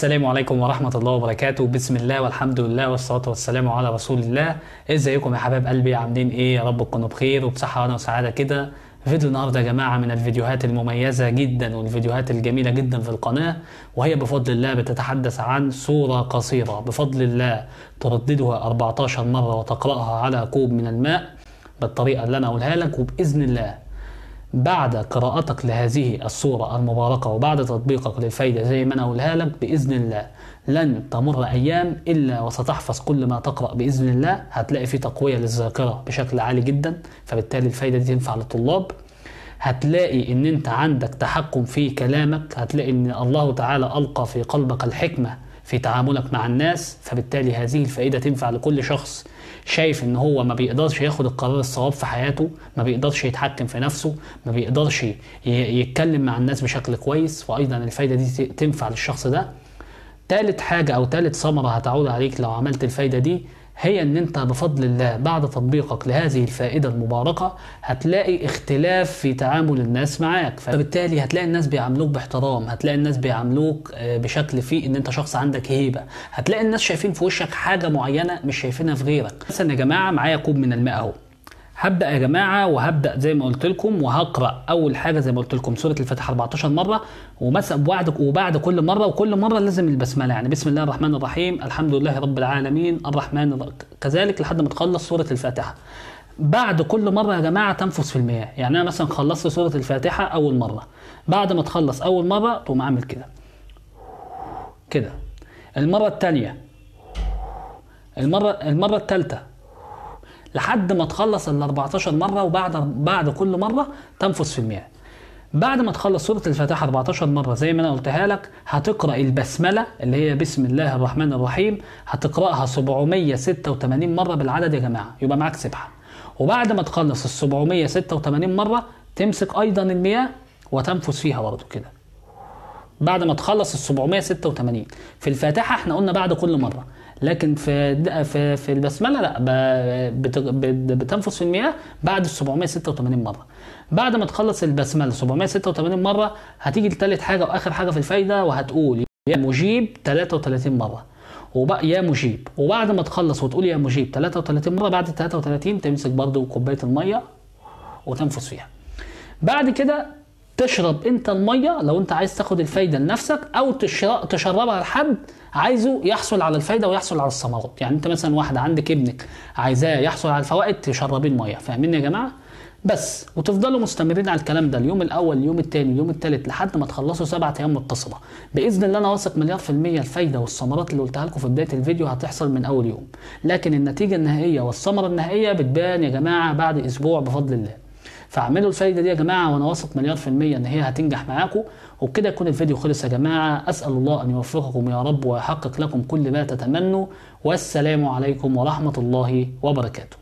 السلام عليكم ورحمة الله وبركاته بسم الله والحمد لله والصلاة والسلام على رسول الله ازيكم يا حبايب قلبي عاملين ايه يا رب تكونوا بخير وبصحة وانا وسعادة كده فيديو النهاردة يا جماعة من الفيديوهات المميزة جدا والفيديوهات الجميلة جدا في القناة وهي بفضل الله بتتحدث عن سورة قصيرة بفضل الله ترددها 14 مرة وتقرأها على كوب من الماء بالطريقة اللي انا اقولها لك وبإذن الله بعد قراءتك لهذه الصورة المباركة وبعد تطبيقك للفايدة زي ما أنا أقولها لك بإذن الله لن تمر أيام إلا وستحفظ كل ما تقرأ بإذن الله هتلاقي في تقوية للذاكرة بشكل عالي جدا فبالتالي الفايدة دي تنفع للطلاب هتلاقي ان انت عندك تحكم في كلامك هتلاقي ان الله تعالى ألقى في قلبك الحكمة في تعاملك مع الناس فبالتالي هذه الفائدة تنفع لكل شخص شايف ان هو ما بيقدرش ياخد القرار الصواب في حياته ما بيقدرش يتحكم في نفسه ما بيقدرش ي- يتكلم مع الناس بشكل كويس وايضا الفايدة دي ت- تنفع للشخص ده تالت حاجة او تالت ثمرة هتعود عليك لو عملت الفايدة دي هي ان انت بفضل الله بعد تطبيقك لهذه الفائدة المباركة هتلاقي اختلاف في تعامل الناس معاك فبالتالي هتلاقي الناس بيعاملوك باحترام هتلاقي الناس بيعاملوك آه، بشكل فيه ان انت شخص عندك هيبة هتلاقي الناس شايفين في وشك حاجة معينة مش شايفينها في غيرك مثلا يا جماعة معايا كوب من الماء اهو هبدا يا جماعه وهبدا زي ما قلت لكم وهقرا اول حاجه زي ما قلت لكم سوره الفاتحه 14 مره ومثلا وبعد وبعد كل مره وكل مره لازم البسمله يعني بسم الله الرحمن الرحيم الحمد لله رب العالمين الرحمن الرحيم كذلك لحد ما تخلص سوره الفاتحه بعد كل مره يا جماعه تنفس في المياه يعني انا مثلا خلصت سوره الفاتحه اول مره بعد ما تخلص اول مره تقوم عامل كده كده المره الثانيه المره المره الثالثه لحد ما تخلص ال 14 مره وبعد بعد كل مره تنفس في المياه. بعد ما تخلص سوره الفاتحه 14 مره زي ما انا قلتها لك هتقرا البسمله اللي هي بسم الله الرحمن الرحيم هتقراها 786 مره بالعدد يا جماعه يبقى معاك سبحه. وبعد ما تخلص ال 786 مره تمسك ايضا المياه وتنفس فيها برضه كده. بعد ما تخلص ال 786 في الفاتحه احنا قلنا بعد كل مره لكن في د- في في البسمله لا ب- بت- بت- بتنفس في المياه بعد ال 786 مره بعد ما تخلص البسمله 786 مره هتيجي لثالث حاجه واخر حاجه في الفايده وهتقول يا مجيب 33 مره وبقى يا مجيب وبعد ما تخلص وتقول يا مجيب 33 مره بعد 33 تمسك برضه كوبايه الميه وتنفس فيها بعد كده تشرب انت الميه لو انت عايز تاخد الفايده لنفسك او تشر- تشربها لحد عايزه يحصل على الفايده ويحصل على الثمرات يعني انت مثلا واحده عندك ابنك عايزاه يحصل على الفوائد تشربيه الميه فاهمين يا جماعه بس وتفضلوا مستمرين على الكلام ده اليوم الاول اليوم الثاني اليوم الثالث لحد ما تخلصوا سبعة ايام متصله باذن الله انا واثق مليار في الميه الفايده والثمرات اللي قلتها لكم في بدايه الفيديو هتحصل من اول يوم لكن النتيجه النهائيه والثمره النهائيه بتبان يا جماعه بعد اسبوع بفضل الله فاعملوا الفايده دي يا جماعه وانا واثق مليار في الميه ان هي هتنجح معاكم وبكده يكون الفيديو خلص يا جماعه اسال الله ان يوفقكم يا رب ويحقق لكم كل ما تتمنوا والسلام عليكم ورحمه الله وبركاته